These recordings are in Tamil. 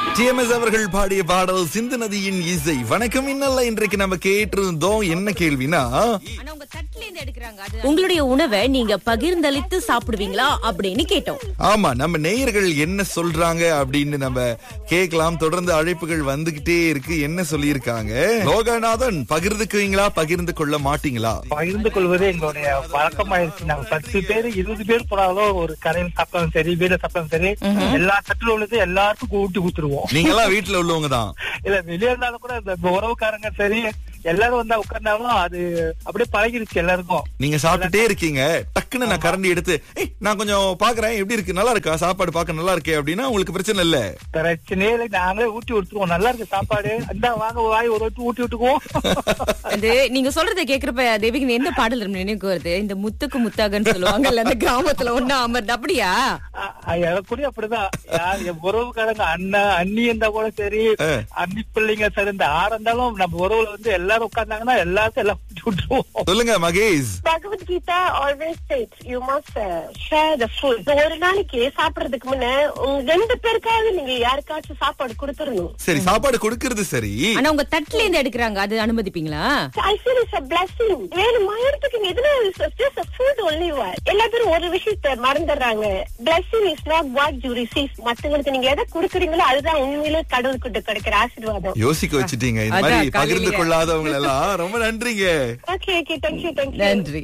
டிஎம்எஸ் அவர்கள் பாடிய பாடல் சிந்து நதியின் இசை வணக்கம் இன்னல்ல இன்றைக்கு நம்ம கேட்டிருந்தோம் என்ன கேள்வினா ஆனா உங்க தட்டுல இருந்து எடுக்கறாங்க அது உங்களுடைய உணவை நீங்க பகிர்ந்தளித்து சாப்பிடுவீங்களா அப்படின்னு கேட்டோம் ஆமா நம்ம நேயர்கள் என்ன சொல்றாங்க அப்படின்னு நம்ம கேட்கலாம் தொடர்ந்து அழைப்புகள் வந்துகிட்டே இருக்கு என்ன சொல்லியிருக்காங்க லோகநாதன் பகிர்ந்துக்குவீங்களா பகிர்ந்து கொள்ள மாட்டீங்களா பகிர்ந்து கொள்வது எங்களுடைய வழக்கமாயிருச்சு நாங்க பத்து பேர் இருபது பேர் போனாலும் ஒரு கரையில் சாப்பிட்டாலும் சரி வீட சாப்பிட்டாலும் சரி எல்லா தட்டுல உள்ளது எல்லாருக்கும் ஊட்டி கொடுத்துருவோம் நீங்களாம் வீட்டுல உள்ளவங்க தான் இல்ல வெளியே இருந்தாலும் கூட இந்த உறவுக்காரங்க சரி எல்லாரும் வந்தா உட்கார்ந்தாலும் அது அப்படியே பழகிருச்சு எல்லாருக்கும் நீங்க சாப்பிட்டுட்டே இருக்கீங்க டக்குன்னு நான் கரண்டி எடுத்து "ஏய், நான் கொஞ்சம் பாக்குறேன் எப்படி இருக்கு நல்லா இருக்கா சாப்பாடு பார்க்க நல்லா இருக்கே அப்படின்னா உங்களுக்கு பிரச்சனை இல்ல பிரச்சனையே இல்லை நாங்களே ஊட்டி கொடுத்துருவோம் நல்லா இருக்கு சாப்பாடு இந்த வாங்க வாய் ஒரு வாட்டி ஊட்டி விட்டுக்குவோம் அது நீங்க சொல்றதை கேக்குறப்ப தேவிக்கு எந்த பாடல் நினைவுக்கு வருது இந்த முத்துக்கு முத்தாகன்னு சொல்லுவாங்கல்ல அந்த கிராமத்துல ஒண்ணா அமர்ந்து அப்படியா அ- அ- எனக்கு கூட அப்படிதான் யார் என் உறவுக்காரங்க அண்ணன் அண்ணி இருந்தா கூட சரி அண்ணி பிள்ளைங்க சரி இந்த ஆறு இருந்தாலும் நம்ம உறவுல வந்து எல்லாரும் உட்கார்ந்தாங்கன்னா எல்லாருக்கும் எல்லாம் ஊட்டி விட்டுருவோம் சொல்லுங்க Mahesh Bhagavad Gita always states you must share the food ஒரு நாளைக்கு சாப்பிடுறதுக்கு முன்ன உங்க ரெண்டு பேருக்காவது நீங்க யாருக்காச்சும் சாப்பாடு கொடுத்துடணும் சரி சாப்பாடு கொடுக்கறது சரி ஆனா உங்க தட்டுல இருந்து எடுக்கறாங்க அது அனுமதிப்பீங்களா I feel it's a blessing வேணுமா எடுத்துக்கங்க இதுல ஜஸ்ட் ஃபுட் ஒன்லி வாட் எல்லா பேரும் ஒரு விஷயத்த மறந்துடுறாங்க blessing is not what you receive மத்தவங்களுக்கு நீங்க எதை கொடுக்குறீங்களோ அதுதான் உண்மையிலே கடவுள்கிட்ட கிடைக்கிற ஆசீர்வாதம் யோசிக்க வச்சுட்டீங்க இந்த அதான், மாதிரி பகிர்ந்து காலையிலேயே. கொள்ளாதவங்க எல்லாம் ரொம்ப நன்றிங்க ஓகே ஓகே தேங்க்யூ தேங்க்யூ நன்றி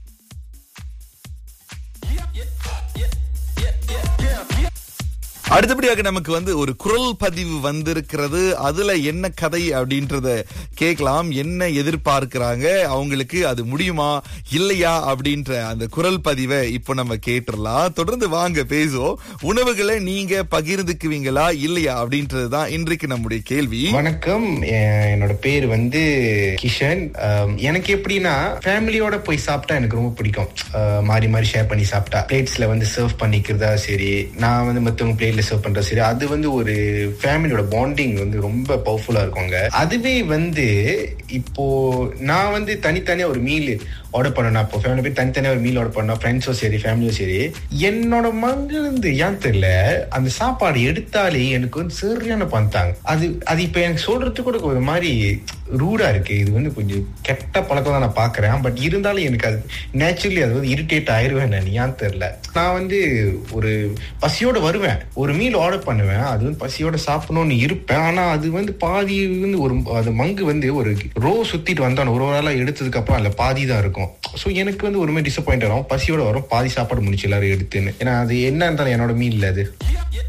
அடுத்தபடியாக நமக்கு வந்து ஒரு குரல் பதிவு வந்திருக்கிறது அதுல என்ன கதை அப்படின்றத கேட்கலாம் என்ன எதிர்பார்க்கிறாங்க அவங்களுக்கு அது முடியுமா இல்லையா அப்படின்ற அந்த குரல் பதிவை இப்போ நம்ம கேட்டுறலாம் தொடர்ந்து வாங்க பேசுவோம் உணவுகளை நீங்க பகிர்ந்துக்குவீங்களா இல்லையா அப்படின்றது தான் இன்றைக்கு நம்முடைய கேள்வி வணக்கம் எ- என்னோட பேர் வந்து கிஷன் அம், எனக்கு எப்படின்னா ஃபேமிலியோட போய் சாப்பிட்டா எனக்கு ரொம்ப பிடிக்கும் அஹ், மாறி மாறி ஷேர் பண்ணி சாப்பிட்டா பிளேட்ஸ்ல வந்து சர்வ் பண்ணிக்கிறதா சரி நான் வந்து மத்தவங்க பிளேட்ல சர்வ் பண்றதா சரி அது வந்து ஒரு ஃபேமிலியோட பாண்டிங் வந்து ரொம்ப பவர்ஃபுல்லா இருக்குங்க அதுவே வந்து இப்போ நான் வந்து தனித்தனியா ஒரு மீல் ஆர்டர் பண்ணணும் இப்போ ஃபேமிலி போய் தனித்தனியா ஒரு மீல் ஆர்டர் பண்ணா ஃப்ரெண்ட்ஸும் சரி ஃபேமிலியும் சரி என்னோட மங்க இருந்து ஏன் தெரியல அந்த சாப்பாடு எடுத்தாலே எனக்கு வந்து சரியான பந்தாங்க அது அது இப்ப எனக்கு சொல்றது கூட ஒரு மாதிரி ரூடா இருக்கு இது வந்து கொஞ்சம் கெட்ட பழக்கம் தான் நான் பாக்குறேன் பட் இருந்தாலும் எனக்கு அது நேச்சுரலி அது வந்து இரிட்டேட் ஆயிருவேன் நான் ஏன் தெரியல நான் வந்து ஒரு பசியோட வருவேன் ஒரு மீல் ஆர்டர் பண்ணுவேன் அது வந்து பசியோட சாப்பிடணும்னு இருப்பேன் ஆனா அது வந்து பாதி வந்து ஒரு அது மங்கு வந்து ஒரு ரோ சுத்திட்டு வந்தோம் ஒரு ஒரு ஆளா எடுத்ததுக்கு அப்புறம் அதுல பாதி தான் இருக்கும் ஸோ எனக்கு வந்து ஒரு மாதிரி டிசப்பாயிண்ட் ஆகும் பசியோட வரும் பாதி சாப்பாடு முடிச்சு எல்லாரும் எடுத்துன்னு ஏன்னா அது என்ன இருந்தாலும் என்னோட மீல் அது